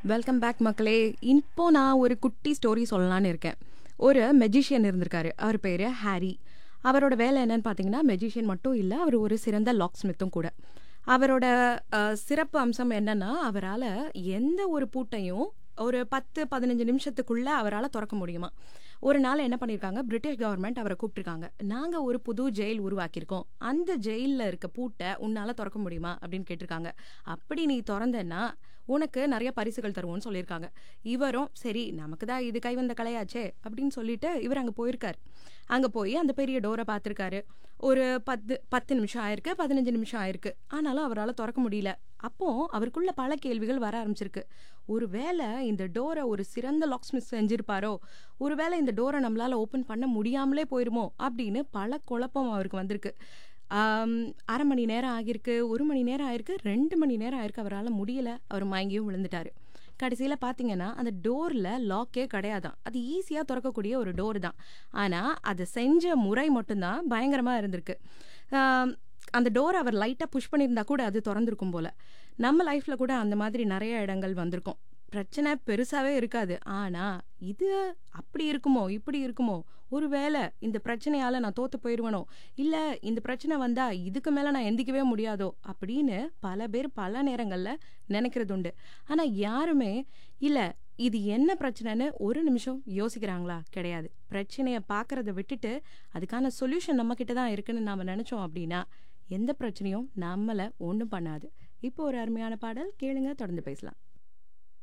welcome back மக்களே இப்போ நான் ஒரு குட்டி ஸ்டோரி சொல்லலான்னு இருக்கேன் ஒரு மெஜிஷியன் இருந்திருக்காரு அவர் பேர் ஹாரி அவரோட வேலை என்னன்னு பார்த்தீங்கன்னா மெஜிஷியன் மட்டும் இல்லை அவர் ஒரு சிறந்த லாக் ஸ்மித்தும் கூட அவரோட அஹ், சிறப்பு அம்சம் என்னன்னா அவரால் எந்த ஒரு பூட்டையும் ஒரு பத்து பதினஞ்சு நிமிஷத்துக்குள்ள அவரால் திறக்க முடியுமா ஒரு நாள் என்ன பண்ணியிருக்காங்க பிரிட்டிஷ் கவர்மெண்ட் அவரை கூப்பிட்டுருக்காங்க நாங்கள் ஒரு புது ஜெயில் உருவாக்கியிருக்கோம் அந்த ஜெயிலில் இருக்க பூட்டை உன்னால் திறக்க முடியுமா அப்படின்னு கேட்டிருக்காங்க அப்படி நீ திறந்தன்னா உனக்கு நிறைய பரிசுகள் தருவோம்னு சொல்லியிருக்காங்க இவரும் சரி நமக்கு தான் இது கைவந்த கலையாச்சே அப்படின்னு சொல்லிட்டு இவர் அங்கே போயிருக்காரு அங்கே போய் அந்த பெரிய டோரை பார்த்துருக்காரு ஒரு பத்து பத்து நிமிஷம் ஆயிருக்கு பதினஞ்சு நிமிஷம் ஆயிருக்கு ஆனாலும் அவரால் திறக்க முடியல அப்போ அவருக்குள்ள பல கேள்விகள் வர ஆரம்பிச்சிருக்கு ஒருவேளை இந்த டோரை ஒரு சிறந்த லாக்ஸ்மித் செஞ்சிருப்பாரோ ஒருவேளை இந்த டோரை நம்மளால ஓப்பன் பண்ண முடியாமலே போயிருமோ அப்படின்னு பல குழப்பம் அவருக்கு வந்திருக்கு ஆம், அரை மணி நேரம் ஆகியிருக்கு ஒரு மணி நேரம் ஆயிருக்கு ரெண்டு மணி நேரம் ஆயிருக்கு அவரால் முடியல அவர் மயங்கியும் விழுந்துட்டாரு கடைசியில் பார்த்தீங்கன்னா அந்த டோரில் லாக்கே கிடையாதான் அது ஈஸியாக திறக்கக்கூடிய ஒரு டோர் தான் ஆனால் அதை செஞ்ச முறை மட்டும்தான் பயங்கரமாக இருந்திருக்கு ஆம், அந்த டோர் அவர் லைட்டாக புஷ் பண்ணியிருந்தா கூட அது திறந்திருக்கும் போல நம்ம லைஃப்பில் கூட அந்த மாதிரி நிறைய இடங்கள் வந்திருக்கும் பிரச்சனை பெருசாகவே இருக்காது ஆனால் இது அப்படி இருக்குமோ இப்படி இருக்குமோ ஒருவேளை இந்த பிரச்சனையால் நான் தோத்து போயிடுவேனோ இல்லை இந்த பிரச்சனை வந்தால் இதுக்கு மேலே நான் எந்திக்கவே முடியாதோ அப்படின்னு பல பேர் பல நேரங்களில் நினைக்கிறது உண்டு ஆனால் யாருமே இல்லை இது என்ன பிரச்சனைன்னு ஒரு நிமிஷம் யோசிக்கிறாங்களா கிடையாது பிரச்சனையை பார்க்கறத விட்டுட்டு அதுக்கான சொல்யூஷன் நம்ம கிட்ட தான் இருக்குன்னு நாம் நினச்சோம் அப்படின்னா எந்த பிரச்சனையும் நம்மளை ஒன்றும் பண்ணாது இப்போ ஒரு அருமையான பாடல் கேளுங்க தொடர்ந்து பேசலாம்